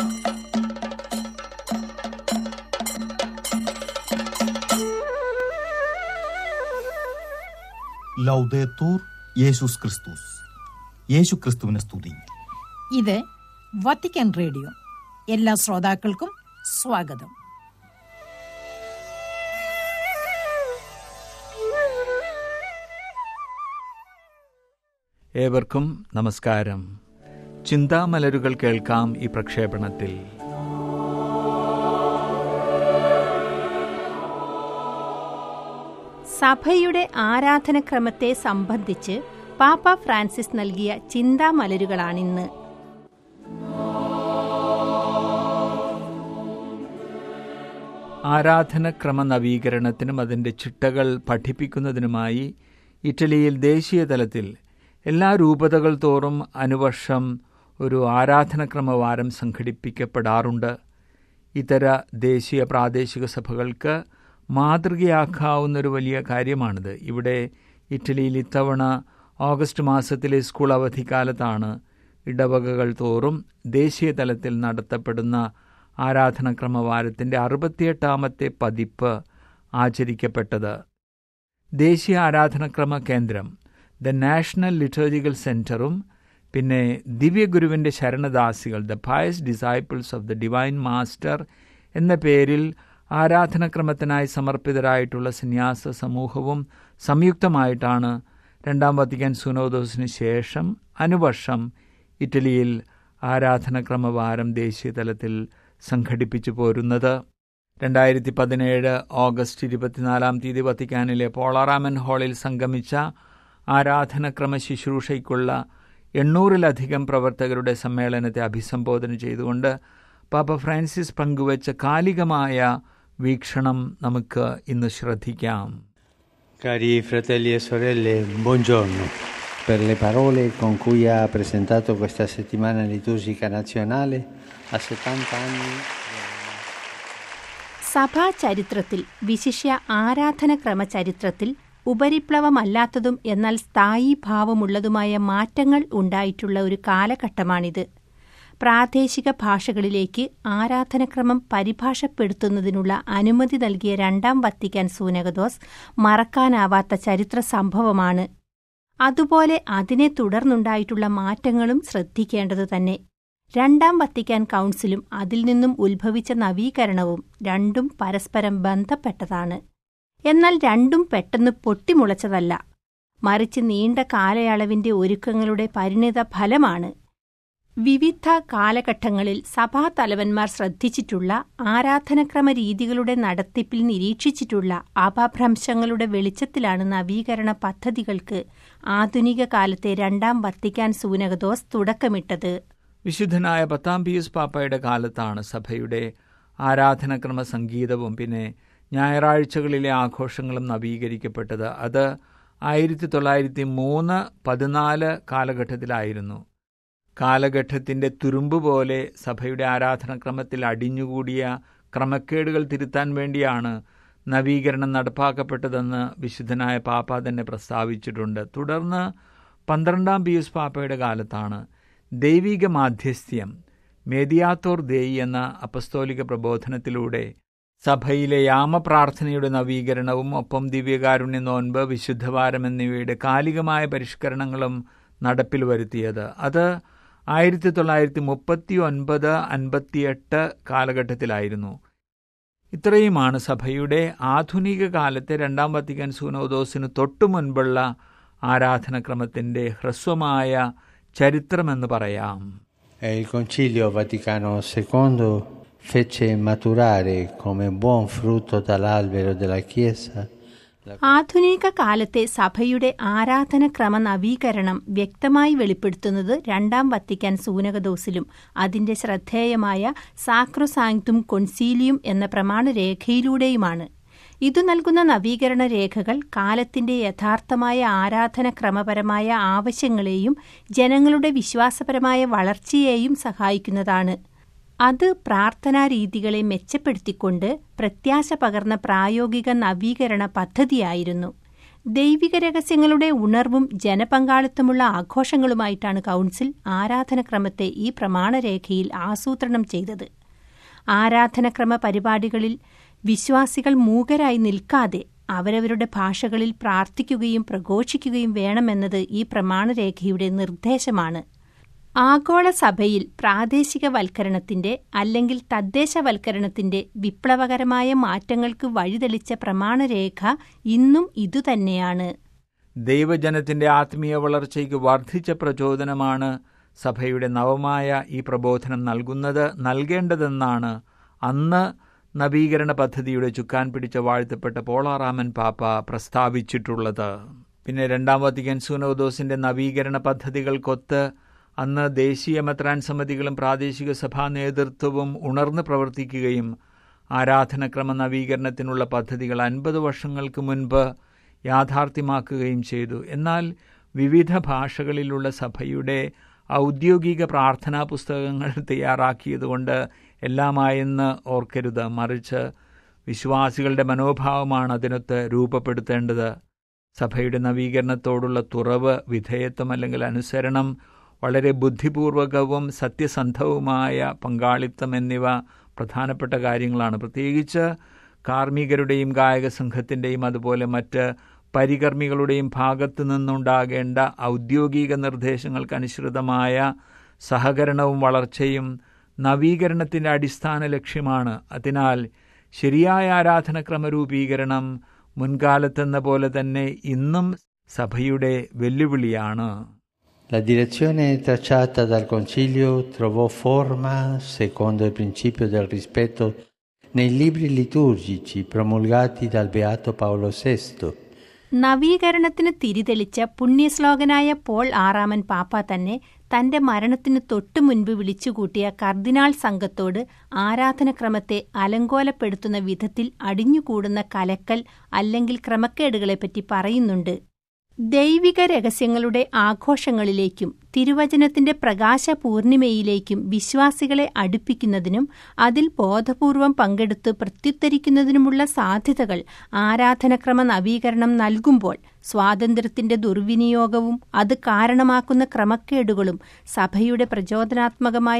ലൗദേത്തൂർ യേശുസ് ക്രിസ്തുസ് യേശു ക്രിസ്തുവിനെ സ്തുതി ഇത് വത്തിക്കാൻ റേഡിയോ എല്ലാ ശ്രോതാക്കൾക്കും സ്വാഗതം ഏവർക്കും നമസ്കാരം ചിന്താമലരുകൾ കേൾക്കാം ഈ പ്രക്ഷേപണത്തിൽ സഭയുടെ ആരാധനക്രമത്തെ സംബന്ധിച്ച് പാപ്പ ഫ്രാൻസിസ് നൽകിയ ചിന്താമലരുകളാണിന്ന് ആരാധനക്രമ നവീകരണത്തിനും അതിൻ്റെ ചിട്ടകൾ പഠിപ്പിക്കുന്നതിനുമായി ഇറ്റലിയിൽ ദേശീയ തലത്തിൽ എല്ലാ രൂപതകൾ തോറും അനുവർഷം ഒരു ആരാധനക്രമ വാരം സംഘടിപ്പിക്കപ്പെടാറുണ്ട് ഇതര ദേശീയ പ്രാദേശിക സഭകൾക്ക് മാതൃകയാക്കാവുന്ന ഒരു വലിയ കാര്യമാണിത് ഇവിടെ ഇറ്റലിയിൽ ഇത്തവണ ഓഗസ്റ്റ് മാസത്തിലെ സ്കൂൾ അവധിക്കാലത്താണ് ഇടവകകൾ തോറും ദേശീയ തലത്തിൽ നടത്തപ്പെടുന്ന ആരാധനക്രമ വാരത്തിൻ്റെ അറുപത്തിയെട്ടാമത്തെ പതിപ്പ് ആചരിക്കപ്പെട്ടത് ദേശീയ ആരാധനക്രമ കേന്ദ്രം ദ നാഷണൽ ലിറ്റേർജിക്കൽ സെൻറ്ററും പിന്നെ ദിവ്യഗുരുവിൻ്റെ ശരണദാസികൾ the Pious Disciples of the Divine Master എന്ന പേരിൽ ആരാധനക്രമത്തിനായി സമർപ്പിതരായിട്ടുള്ള സന്യാസ സമൂഹവും സംയുക്തമായിട്ടാണ് രണ്ടാം വത്തിക്കാൻ സുനോദോസിന് ശേഷം അനുവർഷം ഇറ്റലിയിൽ ആരാധനക്രമവാരം ദേശീയ തലത്തിൽ സംഘടിപ്പിച്ചു പോരുന്നത് രണ്ടായിരത്തി പതിനേഴ് ഓഗസ്റ്റ് ഇരുപത്തിനാലാം തീയതി വത്തിക്കാനിലെ പോളാറാമൻ ഹാളിൽ സംഗമിച്ച ആരാധനക്രമ ശുശ്രൂഷയ്ക്കുള്ള എണ്ണൂറിലധികം പ്രവർത്തകരുടെ സമ്മേളനത്തെ അഭിസംബോധന ചെയ്തുകൊണ്ട് പാപ്പ ഫ്രാൻസിസ് പങ്കുവച്ച കാലികമായ വീക്ഷണം നമുക്ക് ഇന്ന് ശ്രദ്ധിക്കാം Cari fratelli e sorelle, buongiorno. per le parole con cui ha presentato questa settimana liturgica nazionale a 70 anni. സഭാ ചരിത്രത്തിൽ വിശിഷ്യ ആരാധനക്രമ ചരിത്രത്തിൽ ഉപരിപ്ലവമല്ലാത്തതും എന്നാൽ സ്ഥായീ ഭാവമുള്ളതുമായ മാറ്റങ്ങൾ ഉണ്ടായിട്ടുള്ള ഒരു കാലഘട്ടമാണിത് പ്രാദേശിക ഭാഷകളിലേക്ക് ആരാധനക്രമം പരിഭാഷപ്പെടുത്തുന്നതിനുള്ള അനുമതി നൽകിയ രണ്ടാം വത്തിക്കാൻ സൂനകദോസ് മറക്കാനാവാത്ത ചരിത്ര സംഭവമാണ് അതുപോലെ അതിനെ തുടർന്നുണ്ടായിട്ടുള്ള മാറ്റങ്ങളും ശ്രദ്ധിക്കേണ്ടത് തന്നെ രണ്ടാം വത്തിക്കാൻ കൗൺസിലും അതിൽ നിന്നും ഉത്ഭവിച്ച നവീകരണവും രണ്ടും പരസ്പരം ബന്ധപ്പെട്ടതാണ് എന്നാൽ രണ്ടും പെട്ടെന്ന് പൊട്ടിമുളച്ചതല്ല മറിച്ച് നീണ്ട കാലയളവിന്റെ ഒരുക്കങ്ങളുടെ പരിണിത ഫലമാണ് വിവിധ കാലഘട്ടങ്ങളിൽ സഭാതലവന്മാർ ശ്രദ്ധിച്ചിട്ടുള്ള ആരാധനക്രമ രീതികളുടെ നടത്തിപ്പിൽ നിരീക്ഷിച്ചിട്ടുള്ള അപഭ്രംശങ്ങളുടെ വെളിച്ചത്തിലാണ് നവീകരണ പദ്ധതികൾക്ക് ആധുനിക കാലത്തെ രണ്ടാം വത്തിക്കാൻ സൂനകദോസ് തുടക്കമിട്ടത് വിശുദ്ധനായ പത്താം പിയൂസ് പാപ്പയുടെ കാലത്താണ് സഭയുടെ ആരാധനക്രമ സംഗീതവും പിന്നെ ഞായറാഴ്ചകളിലെ ആഘോഷങ്ങളും നവീകരിക്കപ്പെട്ടത് അത് ആയിരത്തി തൊള്ളായിരത്തി മൂന്ന് പതിനാല് കാലഘട്ടത്തിലായിരുന്നു കാലഘട്ടത്തിൻ്റെ തുരുമ്പ് പോലെ സഭയുടെ ആരാധനക്രമത്തിൽ അടിഞ്ഞുകൂടിയ ക്രമക്കേടുകൾ തിരുത്താൻ വേണ്ടിയാണ് നവീകരണം നടപ്പാക്കപ്പെട്ടതെന്ന് വിശുദ്ധനായ പാപ്പ തന്നെ പ്രസ്താവിച്ചിട്ടുണ്ട് തുടർന്ന് പന്ത്രണ്ടാം പിയൂസ് പാപ്പയുടെ കാലത്താണ് ദൈവിക മാധ്യസ്ഥ്യം മേദിയാത്തോർ ദേയി എന്ന അപസ്തോലിക പ്രബോധനത്തിലൂടെ സഭയിലെ യാമപ്രാർത്ഥനയുടെ നവീകരണവും ഒപ്പം ദിവ്യകാരുണ്യ നോൻപ് വിശുദ്ധവാരം എന്നിവയുടെ കാലികമായ പരിഷ്കരണങ്ങളും നടപ്പിൽ വരുത്തിയത് അത് ആയിരത്തി തൊള്ളായിരത്തി മുപ്പത്തി ഒൻപത് അൻപത്തിയെട്ട് കാലഘട്ടത്തിലായിരുന്നു ഇത്രയുമാണ് സഭയുടെ ആധുനിക കാലത്തെ രണ്ടാം വത്തിക്കാൻ സൂനോദോസിന് തൊട്ടു മുൻപുള്ള ആരാധനക്രമത്തിൻ്റെ ഹ്രസ്വമായ ചരിത്രമെന്ന് പറയാം E il Concilio Vaticano II fece maturare come buon frutto dall'albero della Chiesa ആധുനിക കാലത്തെ സഭയുടെ ആരാധനക്രമ നവീകരണം വ്യക്തമായി വെളിപ്പെടുത്തുന്നത് രണ്ടാം വത്തിക്കാൻ സൂനകദോസിലും അതിന്റെ ശ്രദ്ധേയമായ സാക്രോസാങ്തും കൊൺസീലിയും എന്ന പ്രമാണരേഖയിലൂടെയുമാണ് ഇതു നൽകുന്ന നവീകരണ രേഖകൾ കാലത്തിന്റെ യഥാർത്ഥമായ ആരാധനക്രമപരമായ ആവശ്യങ്ങളെയും ജനങ്ങളുടെ വിശ്വാസപരമായ വളർച്ചയെയും സഹായിക്കുന്നതാണ് അത് പ്രാർത്ഥനാ രീതികളെ മെച്ചപ്പെടുത്തിക്കൊണ്ട് പ്രത്യാശ പകർന്ന പ്രായോഗിക നവീകരണ പദ്ധതിയായിരുന്നു ദൈവിക രഹസ്യങ്ങളുടെ ഉണർവും ജനപങ്കാളിത്തമുള്ള ആഘോഷങ്ങളുമായിട്ടാണ് കൗൺസിൽ ആരാധനക്രമത്തെ ഈ പ്രമാണരേഖയിൽ ആസൂത്രണം ചെയ്തത് ആരാധനക്രമ പരിപാടികളിൽ വിശ്വാസികൾ മൂകരായി നിൽക്കാതെ അവരവരുടെ ഭാഷകളിൽ പ്രാർത്ഥിക്കുകയും പ്രഘോഷിക്കുകയും വേണമെന്നത് ഈ പ്രമാണരേഖയുടെ നിർദ്ദേശമാണ് ആഗോള സഭയിൽ പ്രാദേശികവൽക്കരണത്തിന്റെ അല്ലെങ്കിൽ തദ്ദേശവൽക്കരണത്തിന്റെ വിപ്ലവകരമായ മാറ്റങ്ങൾക്ക് വഴിതെളിച്ച പ്രമാണരേഖ ഇന്നും ഇതുതന്നെയാണ് ദൈവജനത്തിന്റെ ആത്മീയ വളർച്ചയ്ക്ക് വർദ്ധിച്ച പ്രചോദനമാണ് സഭയുടെ നവമായ ഈ പ്രബോധനം നൽകുന്നത് നൽകേണ്ടതെന്നാണ് അന്ന് നവീകരണ പദ്ധതിയുടെ ചുക്കാൻ പിടിച്ച വാഴ്ത്തപ്പെട്ട പോളാറാമൻ പാപ്പ പ്രസ്താവിച്ചിട്ടുള്ളത് പിന്നെ രണ്ടാം വത്തിക്കാൻ സൂനോദോസിന്റെ നവീകരണ പദ്ധതികൾക്കൊത്ത് അന്ന് ദേശീയ മെത്രാൻ സമിതികളും പ്രാദേശിക സഭാ നേതൃത്വവും ഉണർന്ന് പ്രവർത്തിക്കുകയും ആരാധനക്രമ നവീകരണത്തിനുള്ള പദ്ധതികൾ അൻപത് വർഷങ്ങൾക്ക് മുൻപ് യാഥാർത്ഥ്യമാക്കുകയും ചെയ്തു എന്നാൽ വിവിധ ഭാഷകളിലുള്ള സഭയുടെ ഔദ്യോഗിക പ്രാർത്ഥനാ പുസ്തകങ്ങൾ തയ്യാറാക്കിയതുകൊണ്ട് എല്ലാമായെന്ന് ഓർക്കരുത് മറിച്ച് വിശ്വാസികളുടെ മനോഭാവമാണ് അതിനൊത്ത് രൂപപ്പെടുത്തേണ്ടത് സഭയുടെ നവീകരണത്തോടുള്ള തുറവ് വിധേയത്വം അല്ലെങ്കിൽ അനുസരണം വളരെ ബുദ്ധിപൂർവകവും സത്യസന്ധവുമായ പങ്കാളിത്തം എന്നിവ പ്രധാനപ്പെട്ട കാര്യങ്ങളാണ് പ്രത്യേകിച്ച് കാർമ്മികരുടെയും ഗായക സംഘത്തിൻ്റെയും അതുപോലെ മറ്റ് പരികർമ്മികളുടെയും ഭാഗത്തു നിന്നുണ്ടാകേണ്ട ഔദ്യോഗിക നിർദ്ദേശങ്ങൾക്കനുസൃതമായ സഹകരണവും വളർച്ചയും നവീകരണത്തിൻ്റെ അടിസ്ഥാന ലക്ഷ്യമാണ് അതിനാൽ ശരിയായ ആരാധനക്രമ രൂപീകരണം മുൻകാലത്തെന്ന പോലെ തന്നെ ഇന്നും സഭയുടെ വെല്ലുവിളിയാണ് La direzione tracciata dal Concilio trovò forma, secondo il principio del rispetto, nei libri liturgici promulgati dal Beato Paolo VI. നവീകരണത്തിന് തിരിതെളിച്ച പുണ്യശ്ലോകനായ പോൾ ആറാമൻ പാപ്പ തന്നെ തന്റെ മരണത്തിന് തൊട്ടു മുൻപ് വിളിച്ചുകൂട്ടിയ കർദിനാൾ സംഘത്തോട് ആരാധനക്രമത്തെ അലങ്കോലപ്പെടുത്തുന്ന വിധത്തിൽ അടിഞ്ഞുകൂടുന്ന കലക്കൽ അല്ലെങ്കിൽ ക്രമക്കേടുകളെപ്പറ്റി പറയുന്നുണ്ട് ദൈവിക രഹസ്യങ്ങളുടെ ആഘോഷങ്ങളിലേക്കും തിരുവചനത്തിന്റെ പ്രകാശ പൂർണിമയിലേക്കും വിശ്വാസികളെ അടുപ്പിക്കുന്നതിനും അതിൽ ബോധപൂർവം പങ്കെടുത്ത് പ്രത്യുത്തരിക്കുന്നതിനുമുള്ള സാധ്യതകൾ ആരാധനക്രമ നവീകരണം നൽകുമ്പോൾ സ്വാതന്ത്ര്യത്തിന്റെ ദുർവിനിയോഗവും അത് കാരണമാക്കുന്ന ക്രമക്കേടുകളും സഭയുടെ പ്രചോദനാത്മകമായ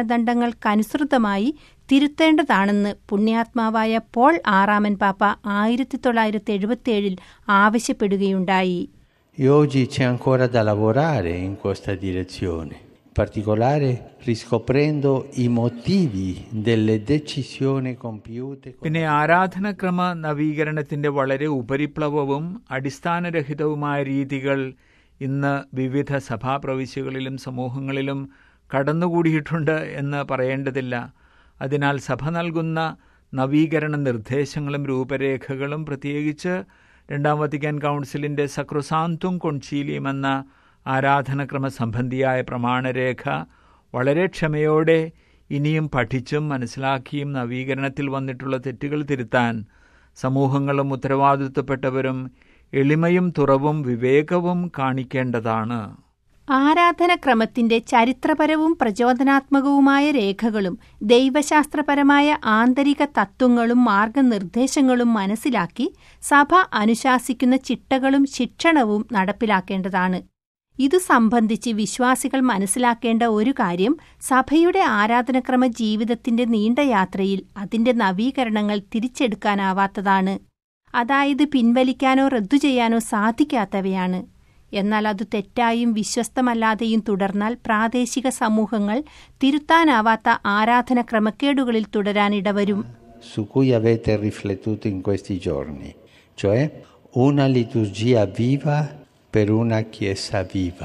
മാനദണ്ഡങ്ങൾക്കനുസൃതമായി തിരുത്തേണ്ടതാണെന്ന് പുണ്യാത്മാവായ പോൾ ആറാമൻ പാപ്പ ആയിരത്തി തൊള്ളായിരത്തി എഴുപത്തിയേഴിൽ ആവശ്യപ്പെടുകയുണ്ടായി E oggi c'è ancora da lavorare in questa direzione, in particolare riscoprendo i motivi delle decisioni compiute. con- പിന്നെ ആരാധനക്രമ നവീകരണത്തിന്റെ വളരെ ഉപരിപ്ലവവും അടിസ്ഥാനരഹിതവുമായ രീതികൾ ഇന്ന് വിവിധ സഭാപ്രവിശ്യകളിലും സമൂഹങ്ങളിലും കടന്നുകൂടിയിട്ടുണ്ട് എന്ന് പറയേണ്ടതില്ല അതിനാൽ സഭ നൽകുന്ന നവീകരണ നിർദ്ദേശങ്ങളും രൂപരേഖകളും പ്രത്യേകിച്ച് രണ്ടാം വത്തിക്കാൻ കൗൺസിലിന്റെ സക്രുസാന്തും കൊൺചീലിയം എന്ന ആരാധനക്രമ സംബന്ധിയായ പ്രമാണരേഖ വളരെ ക്ഷമയോടെ ഇനിയും പഠിച്ചും മനസ്സിലാക്കിയും നവീകരണത്തിൽ വന്നിട്ടുള്ള തെറ്റുകൾ തിരുത്താൻ സമൂഹങ്ങളും ഉത്തരവാദിത്വപ്പെട്ടവരും എളിമയും തുറവും വിവേകവും കാണിക്കേണ്ടതാണ് ആരാധനക്രമത്തിന്റെ ചരിത്രപരവും പ്രചോദനാത്മകവുമായ രേഖകളും ദൈവശാസ്ത്രപരമായ ആന്തരിക തത്വങ്ങളും മാർഗനിർദ്ദേശങ്ങളും മനസ്സിലാക്കി സഭ അനുശാസിക്കുന്ന ചിട്ടകളും ശിക്ഷണവും നടപ്പിലാക്കേണ്ടതാണ് ഇതു സംബന്ധിച്ച് വിശ്വാസികൾ മനസ്സിലാക്കേണ്ട ഒരു കാര്യം സഭയുടെ ആരാധനക്രമ ജീവിതത്തിന്റെ നീണ്ട യാത്രയിൽ അതിന്റെ നവീകരണങ്ങൾ തിരിച്ചെടുക്കാനാവാത്തതാണ് അതായത് പിൻവലിക്കാനോ റദ്ദു ചെയ്യാനോ സാധിക്കാത്തവയാണ് എന്നാൽ അത് തെറ്റായും വിശ്വസ്തമല്ലാതെയും തുടർന്നാൽ പ്രാദേശിക സമൂഹങ്ങൾ തിരുത്താനാവാത്ത ആരാധന ക്രമക്കേടുകളിൽ തുടരാനിടവരും su cui avete riflettuto in questi giorni, cioè una liturgia viva per una Chiesa viva.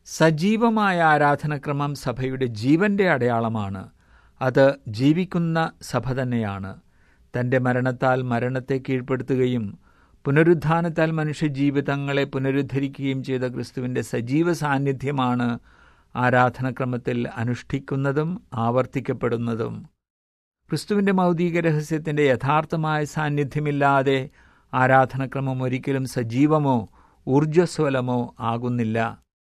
സജീവമായ ആരാധനക്രമം സഭയുടെ ജീവന്റെ അടയാളമാണ് അത് ജീവിക്കുന്ന സഭ തന്നെയാണ് തന്റെ മരണത്താൽ മരണത്തെ കീഴ്പ്പെടുത്തുകയും പുനരുത്ഥാനത്താൽ മനുഷ്യജീവിതങ്ങളെ പുനരുദ്ധരിക്കുകയും ചെയ്ത ക്രിസ്തുവിന്റെ സജീവ സാന്നിധ്യമാണ് ആരാധനക്രമത്തിൽ അനുഷ്ഠിക്കുന്നതും ആവർത്തിക്കപ്പെടുന്നതും ക്രിസ്തുവിന്റെ മൗതിക രഹസ്യത്തിന്റെ യഥാർത്ഥമായ സാന്നിധ്യമില്ലാതെ ആരാധനക്രമം ഒരിക്കലും സജീവമോ ഊർജ്ജസ്വലമോ ആകുന്നില്ല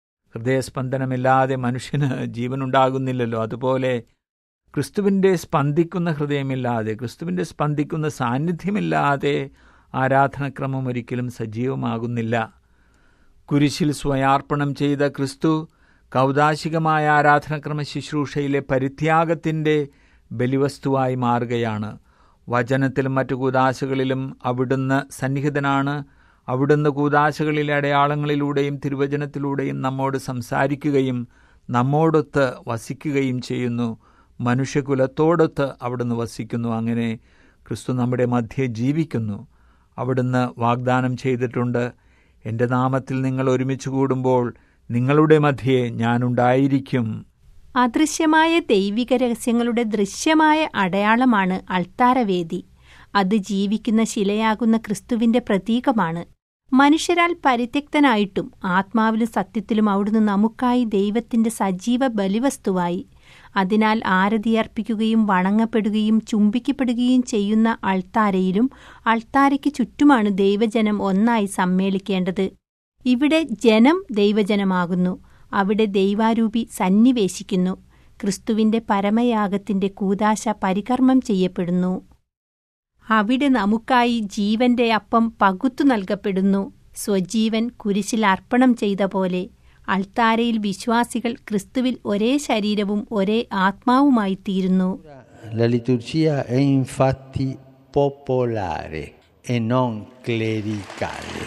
ഹൃദയസ്പന്ദനമില്ലാതെ മനുഷ്യന് ജീവനുണ്ടാകുന്നില്ലല്ലോ അതുപോലെ ക്രിസ്തുവിൻ്റെ സ്പന്ദിക്കുന്ന ഹൃദയമില്ലാതെ ക്രിസ്തുവിൻ്റെ സ്പന്ദിക്കുന്ന സാന്നിധ്യമില്ലാതെ ആരാധനക്രമം ഒരിക്കലും സജീവമാകുന്നില്ല കുരിശിൽ സ്വയാർപ്പണം ചെയ്ത ക്രിസ്തു കൗതാശികമായ ആരാധനക്രമ ശുശ്രൂഷയിലെ പരിത്യാഗത്തിൻ്റെ ബലിവസ്തുവായി മാറുകയാണ് വചനത്തിലും മറ്റു കൂതാശകളിലും അവിടുന്ന് സന്നിഹിതനാണ് അവിടുന്ന് കൂതാശകളിലെ അടയാളങ്ങളിലൂടെയും തിരുവചനത്തിലൂടെയും നമ്മോട് സംസാരിക്കുകയും നമ്മോടൊത്ത് വസിക്കുകയും ചെയ്യുന്നു മനുഷ്യകുലത്തോടൊത്ത് അവിടുന്ന് വസിക്കുന്നു അങ്ങനെ ക്രിസ്തു നമ്മുടെ മധ്യേ ജീവിക്കുന്നു അവിടുന്ന് വാഗ്ദാനം ചെയ്തിട്ടുണ്ട് എൻ്റെ നാമത്തിൽ നിങ്ങൾ ഒരുമിച്ച് കൂടുമ്പോൾ നിങ്ങളുടെ മധ്യേ ഞാനുണ്ടായിരിക്കും അദൃശ്യമായ ദൈവിക രഹസ്യങ്ങളുടെ ദൃശ്യമായ അടയാളമാണ് അൾത്താരവേദി അത് ജീവിക്കുന്ന ശിലയാകുന്ന ക്രിസ്തുവിന്റെ പ്രതീകമാണ് മനുഷ്യരാൽ പരിത്യക്തനായിട്ടും ആത്മാവിലും സത്യത്തിലും അവിടുന്ന് നമുക്കായി ദൈവത്തിന്റെ സജീവ ബലിവസ്തുവായി അതിനാൽ ആരതിയർപ്പിക്കുകയും വണങ്ങപ്പെടുകയും ചുംബിക്കപ്പെടുകയും ചെയ്യുന്ന അൾത്താരയിലും അൾത്താരയ്ക്ക് ചുറ്റുമാണ് ദൈവജനം ഒന്നായി സമ്മേളിക്കേണ്ടത് ഇവിടെ ജനം ദൈവജനമാകുന്നു അവിടെ ദൈവാരൂപി സന്നിവേശിക്കുന്നു ക്രിസ്തുവിന്റെ പരമയാഗത്തിന്റെ കൂതാശ പരികർമ്മം ചെയ്യപ്പെടുന്നു അവിടെ നമുക്കായി ജീവന്റെ അപ്പം പകുത്തു നൽകപ്പെടുന്നു സ്വജീവൻ കുരിശിൽ അർപ്പണം ചെയ്ത പോലെ അൾത്താരയിൽ വിശ്വാസികൾ ക്രിസ്തുവിൽ ഒരേ ശരീരവും ഒരേ ആത്മാവുമായി തീരുന്നു La liturgia è infatti popolare e non clericale.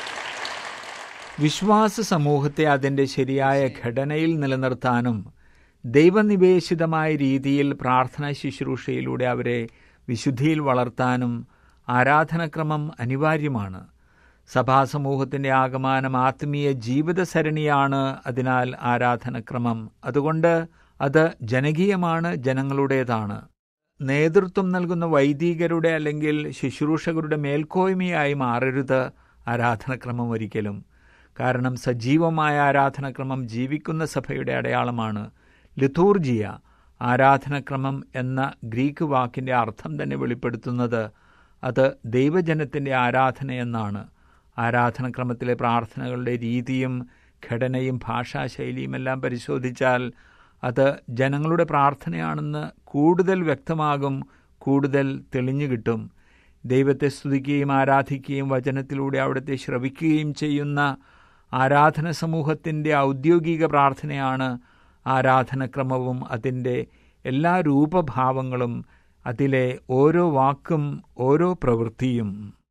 വിശ്വാസ സമൂഹത്തെ അതിൻ്റെ ശരിയായ ഘടനയിൽ നിലനിർത്താനും ദൈവനിവേശിതമായ രീതിയിൽ പ്രാർത്ഥനാ ശുശ്രൂഷയിലൂടെ അവരെ വിശുദ്ധിയിൽ വളർത്താനും ആരാധനക്രമം അനിവാര്യമാണ് സഭാസമൂഹത്തിൻ്റെ ആകമാനം ആത്മീയ ജീവിതസരണിയാണ് അതിനാൽ ആരാധനക്രമം അതുകൊണ്ട് അത് ജനകീയമാണ് ജനങ്ങളുടേതാണ് നേതൃത്വം നൽകുന്ന വൈദികരുടെ അല്ലെങ്കിൽ ശുശ്രൂഷകരുടെ മേൽക്കോയ്മയായി മാറരുത് ആരാധനക്രമം ഒരിക്കലും കാരണം സജീവമായ ആരാധനക്രമം ജീവിക്കുന്ന സഭയുടെ അടയാളമാണ് ലിഥൂർജിയ ആരാധനക്രമം എന്ന ഗ്രീക്ക് വാക്കിൻ്റെ അർത്ഥം തന്നെ വെളിപ്പെടുത്തുന്നത് അത് ദൈവജനത്തിൻ്റെ ആരാധനയെന്നാണ് ആരാധനക്രമത്തിലെ പ്രാർത്ഥനകളുടെ രീതിയും ഘടനയും ഭാഷാശൈലിയുമെല്ലാം പരിശോധിച്ചാൽ അത് ജനങ്ങളുടെ പ്രാർത്ഥനയാണെന്ന് കൂടുതൽ വ്യക്തമാകും കൂടുതൽ തെളിഞ്ഞു കിട്ടും ദൈവത്തെ സ്തുതിക്കുകയും ആരാധിക്കുകയും വചനത്തിലൂടെ അവിടുത്തെ ശ്രവിക്കുകയും ചെയ്യുന്ന ആരാധന സമൂഹത്തിൻ്റെ ഔദ്യോഗിക പ്രാർത്ഥനയാണ് ആരാധനക്രമവും അതിൻ്റെ എല്ലാ രൂപഭാവങ്ങളും അതിലെ ഓരോ വാക്കും ഓരോ പ്രവൃത്തിയും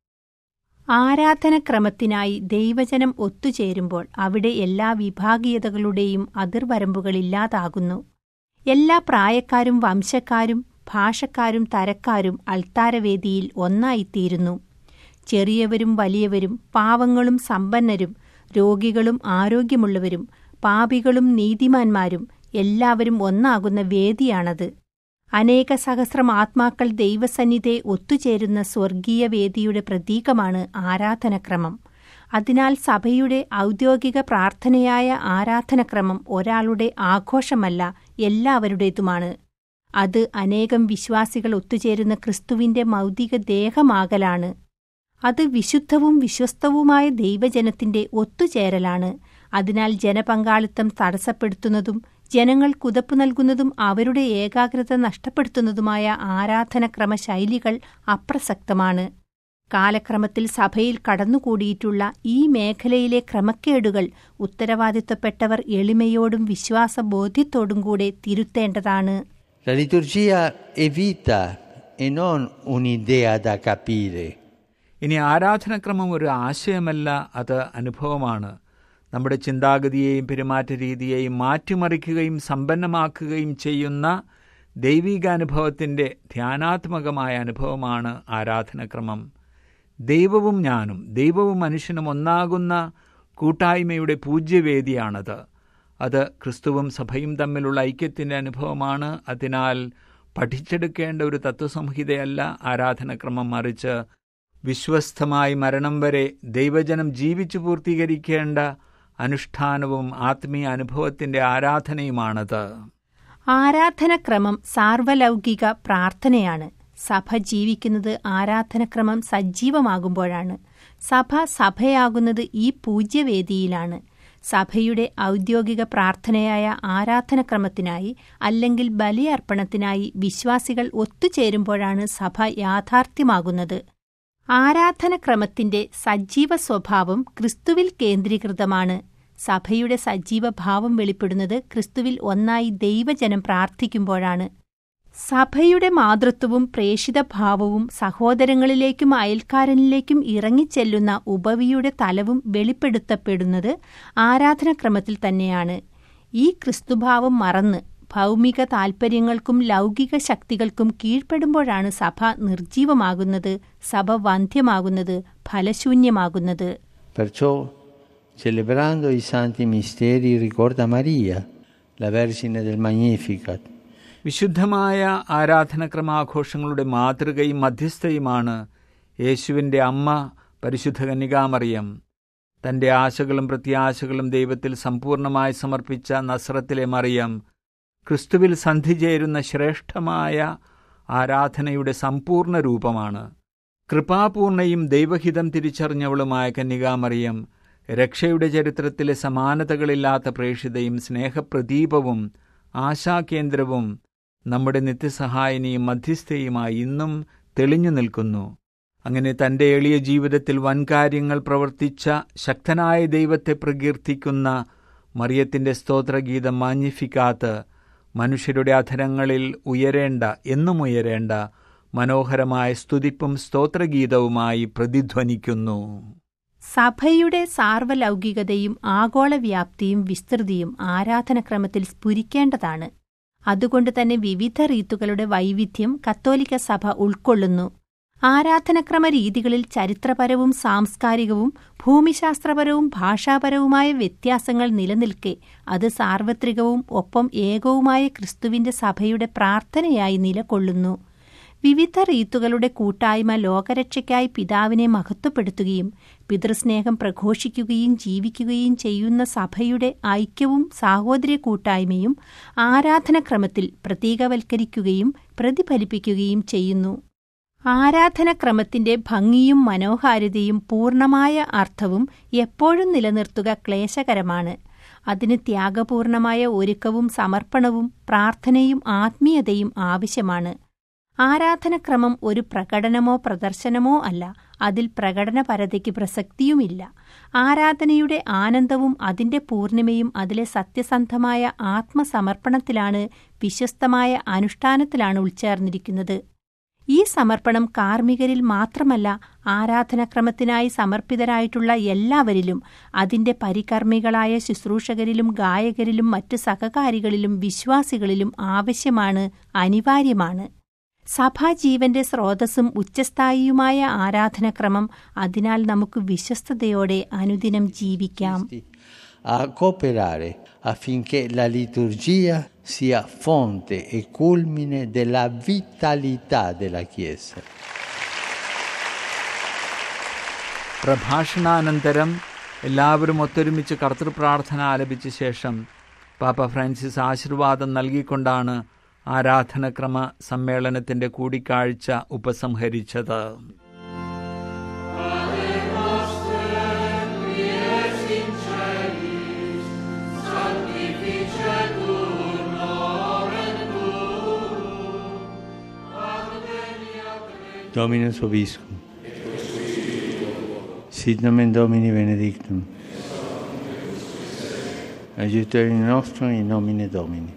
ആരാധനക്രമത്തിനായി ദൈവജനം ഒത്തുചേരുമ്പോൾ അവിടെ എല്ലാ വിഭാഗീയതകളുടെയും അതിർവരമ്പുകളില്ലാതാകുന്നു എല്ലാ പ്രായക്കാരും വംശക്കാരും ഭാഷക്കാരും തരക്കാരും അൾത്താരവേദിയിൽ ഒന്നായിത്തീരുന്നു ചെറിയവരും വലിയവരും പാവങ്ങളും സമ്പന്നരും രോഗികളും ആരോഗ്യമുള്ളവരും പാപികളും നീതിമാന്മാരും എല്ലാവരും ഒന്നാകുന്ന വേദിയാണത് അനേക സഹസ്രം ആത്മാക്കൾ ദൈവസന്നിധെ ഒത്തുചേരുന്ന സ്വർഗീയ വേദിയുടെ പ്രതീകമാണ് ആരാധനക്രമം അതിനാൽ സഭയുടെ ഔദ്യോഗിക പ്രാർത്ഥനയായ ആരാധനക്രമം ഒരാളുടെ ആഘോഷമല്ല എല്ലാവരുടേതുമാണ് അത് അനേകം വിശ്വാസികൾ ഒത്തുചേരുന്ന ക്രിസ്തുവിന്റെ മൗതിക ദേഹമാകലാണ് അത് വിശുദ്ധവും വിശ്വസ്തവുമായ ദൈവജനത്തിന്റെ ഒത്തുചേരലാണ് അതിനാൽ ജനപങ്കാളിത്തം തടസ്സപ്പെടുത്തുന്നതും ജനങ്ങൾ കുതപ്പു നൽകുന്നതും അവരുടെ ഏകാഗ്രത നഷ്ടപ്പെടുത്തുന്നതുമായ ആരാധനക്രമ ശൈലികൾ അപ്രസക്തമാണ് കാലക്രമത്തിൽ സഭയിൽ കടന്നുകൂടിയിട്ടുള്ള ഈ മേഖലയിലെ ക്രമക്കേടുകൾ ഉത്തരവാദിത്വപ്പെട്ടവർ എളിമയോടും വിശ്വാസബോധ്യത്തോടും കൂടെ തിരുത്തേണ്ടതാണ് La liturgia è vita e non un'idea da capire. ഇനി ആരാധനക്രമം ഒരു ആശയമല്ല അത് അനുഭവമാണ് നമ്മുടെ ചിന്താഗതിയെയും പെരുമാറ്റ രീതിയെയും മാറ്റിമറിക്കുകയും സമ്പന്നമാക്കുകയും ചെയ്യുന്ന ദൈവികാനുഭവത്തിൻ്റെ ധ്യാനാത്മകമായ അനുഭവമാണ് ആരാധനക്രമം ദൈവവും ഞാനും ദൈവവും മനുഷ്യനും ഒന്നാകുന്ന കൂട്ടായ്മയുടെ പൂജ്യവേദിയാണത് അത് ക്രിസ്തുവും സഭയും തമ്മിലുള്ള ഐക്യത്തിൻ്റെ അനുഭവമാണ് അതിനാൽ പഠിച്ചെടുക്കേണ്ട ഒരു തത്വസംഹിതയല്ല ആരാധനക്രമം മറിച്ച് വിശ്വസ്തമായി മരണം വരെ ദൈവജനം ജീവിച്ചു പൂർത്തീകരിക്കേണ്ട അനുഷ്ഠാനവും ആത്മീയ അനുഭവത്തിൻ്റെ ആരാധനയുമാണത് ആരാധനക്രമം സാർവലൗകിക പ്രാർത്ഥനയാണ് സഭ ജീവിക്കുന്നത് ആരാധനക്രമം സജീവമാകുമ്പോഴാണ് സഭ സഭയാകുന്നത് ഈ പൂജ്യവേദിയിലാണ് സഭയുടെ ഔദ്യോഗിക പ്രാർത്ഥനയായ ആരാധനക്രമത്തിനായി അല്ലെങ്കിൽ ബലിയർപ്പണത്തിനായി വിശ്വാസികൾ ഒത്തുചേരുമ്പോഴാണ് സഭ യാഥാർത്ഥ്യമാകുന്നത് ആരാധനക്രമത്തിന്റെ സജീവ സ്വഭാവം ക്രിസ്തുവിൽ കേന്ദ്രീകൃതമാണ് സഭയുടെ സജീവ ഭാവം വെളിപ്പെടുന്നത് ക്രിസ്തുവിൽ ഒന്നായി ദൈവജനം പ്രാർത്ഥിക്കുമ്പോഴാണ് സഭയുടെ മാതൃത്വവും പ്രേഷിത ഭാവവും സഹോദരങ്ങളിലേക്കും അയൽക്കാരനിലേക്കും ഇറങ്ങിച്ചെല്ലുന്ന ഉപവിയുടെ തലവും വെളിപ്പെടുത്തപ്പെടുന്നത് ആരാധനക്രമത്തിൽ തന്നെയാണ് ഈ ക്രിസ്തുഭാവം മറന്ന് ഭൗമിക താൽപ്പര്യങ്ങൾക്കും ലൗകിക ശക്തികൾക്കും കീഴ്പ്പെടുമ്പോഴാണ് സഭ നിർജീവമാകുന്നത് സഭ വന്ധ്യമാകുന്നത് ഫലശൂന്യമാകുന്നത് Perciò, celebrando i santi misteri, ricorda Maria, la Vergine del Magnificat, വിശുദ്ധമായ ആരാധനക്രമാഘോഷങ്ങളുടെ മാതൃകയും മധ്യസ്ഥയുമാണ് യേശുവിൻ്റെ അമ്മ പരിശുദ്ധ കന്യകാമറിയം തൻ്റെ ആശകളും പ്രത്യാശകളും ദൈവത്തിൽ സമ്പൂർണമായി സമർപ്പിച്ച നസ്രത്തിലെ മറിയം ക്രിസ്തുവിൽ സന്ധി ചേരുന്ന ശ്രേഷ്ഠമായ ആരാധനയുടെ സമ്പൂർണ്ണ രൂപമാണ് കൃപാപൂർണയും ദൈവഹിതം തിരിച്ചറിഞ്ഞവളുമായ കന്യകാമറിയം രക്ഷയുടെ ചരിത്രത്തിലെ സമാനതകളില്ലാത്ത പ്രേക്ഷിതയും സ്നേഹപ്രദീപവും ആശാകേന്ദ്രവും നമ്മുടെ നിത്യസഹായനിയും മധ്യസ്ഥയുമായി ഇന്നും തെളിഞ്ഞു നിൽക്കുന്നു അങ്ങനെ തന്റെ എളിയ ജീവിതത്തിൽ വൻകാര്യങ്ങൾ പ്രവർത്തിച്ച ശക്തനായ ദൈവത്തെ പ്രകീർത്തിക്കുന്ന മറിയത്തിന്റെ സ്തോത്രഗീതം മാഞ്ഞിഫിക്കാത്ത് മനുഷ്യരുടെ അധരങ്ങളിൽ ഉയരേണ്ട എന്നും ഉയരേണ്ട മനോഹരമായ സ്തുതിപ്പും സ്തോത്രഗീതവുമായി പ്രതിധ്വനിക്കുന്നു സഭയുടെ സാർവലൗകികതയും ആഗോളവ്യാപ്തിയും വിസ്തൃതിയും ആരാധനക്രമത്തിൽ സ്ഫുരിക്കേണ്ടതാണ് അതുകൊണ്ട് തന്നെ വിവിധ റീത്തുകളുടെ വൈവിധ്യം കത്തോലിക്ക സഭ ഉൾക്കൊള്ളുന്നു ആരാധനക്രമ രീതികളിൽ ചരിത്രപരവും സാംസ്കാരികവും ഭൂമിശാസ്ത്രപരവും ഭാഷാപരവുമായ വ്യത്യാസങ്ങൾ നിലനിൽക്കെ അത് സാർവത്രികവും ഒപ്പം ഏകവുമായ ക്രിസ്തുവിന്റെ സഭയുടെ പ്രാർത്ഥനയായി നിലകൊള്ളുന്നു വിവിധ റീത്തുകളുടെ കൂട്ടായ്മ ലോകരക്ഷയ്ക്കായി പിതാവിനെ മഹത്വപ്പെടുത്തുകയും പിതൃസ്നേഹം പ്രഘോഷിക്കുകയും ജീവിക്കുകയും ചെയ്യുന്ന സഭയുടെ ഐക്യവും സാഹോദര്യ കൂട്ടായ്മയും ആരാധനക്രമത്തിൽ പ്രതീകവൽക്കരിക്കുകയും പ്രതിഫലിപ്പിക്കുകയും ചെയ്യുന്നു ആരാധനക്രമത്തിന്റെ ഭംഗിയും മനോഹാരിതയും പൂർണ്ണമായ അർത്ഥവും എപ്പോഴും നിലനിർത്തുക ക്ലേശകരമാണ് അതിന് ത്യാഗപൂർണമായ ഒരുക്കവും സമർപ്പണവും പ്രാർത്ഥനയും ആത്മീയതയും ആവശ്യമാണ് ആരാധനക്രമം ഒരു പ്രകടനമോ പ്രദർശനമോ അല്ല അതിൽ പ്രകടനപരതയ്ക്ക് പ്രസക്തിയുമില്ല ആരാധനയുടെ ആനന്ദവും അതിന്റെ പൂർണിമയും അതിലെ സത്യസന്ധമായ ആത്മസമർപ്പണത്തിലാണ് വിശ്വസ്തമായ അനുഷ്ഠാനത്തിലാണ് ഉൾച്ചേർന്നിരിക്കുന്നത് ഈ സമർപ്പണം കാർമ്മികരിൽ മാത്രമല്ല ആരാധനക്രമത്തിനായി സമർപ്പിതരായിട്ടുള്ള എല്ലാവരിലും അതിന്റെ പരികർമ്മികളായ ശുശ്രൂഷകരിലും ഗായകരിലും മറ്റു സഹകാരികളിലും വിശ്വാസികളിലും ആവശ്യമാണ് അനിവാര്യമാണ് സഭാജീവന്റെ സ്രോതസ്സും ഉച്ചസ്ഥായിയുമായ ആരാധനക്രമം അതിനാൽ നമുക്ക് വിശ്വസ്തയോടെ അനുദിനം ജീവിക്കാം a cooperare affinché la liturgia sia fonte e culmine della vitalità della Chiesa. പ്രഭാഷണാനന്തരം എല്ലാവരും ഒത്തൊരുമിച്ച് കർത്തൃപ്രാർത്ഥന ആലപിച്ച ശേഷം പാപ്പ ഫ്രാൻസിസ് ആശീർവാദം നൽകിക്കൊണ്ടാണ് ആരാധനക്രമ സമ്മേളനത്തിന്റെ കൂടിക്കാഴ്ച ഉപസംഹരിച്ചത് Dominus Vobiscum. Sit nomen Domini benedictum. Aiuterium nostrum in nomine Domini.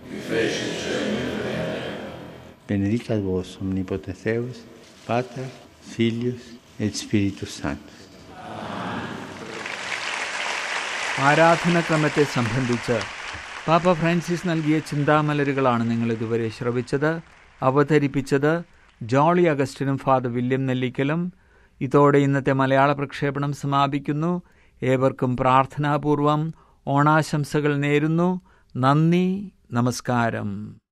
Benedicat vos omnipotens Deus, Pater, Filius et Spiritus Sanctus. ആരാധനക്രമത്തെ സംബന്ധിച്ച് പാപ്പ ഫ്രാൻസിസ് നൽകിയ ചിന്താമലരുകളാണ് നിങ്ങൾ ഇതുവരെ ശ്രവിച്ചത് അവതരിപ്പിച്ചത് ജോളി അഗസ്റ്റിനും ഫാദർ വില്യം നെല്ലിക്കലും ഇതോടെ ഇന്നത്തെ മലയാള പ്രക്ഷേപണം സമാപിക്കുന്നു ഏവർക്കും പ്രാർത്ഥനാപൂർവം ഓണാശംസകൾ നേരുന്നു നന്ദി നമസ്കാരം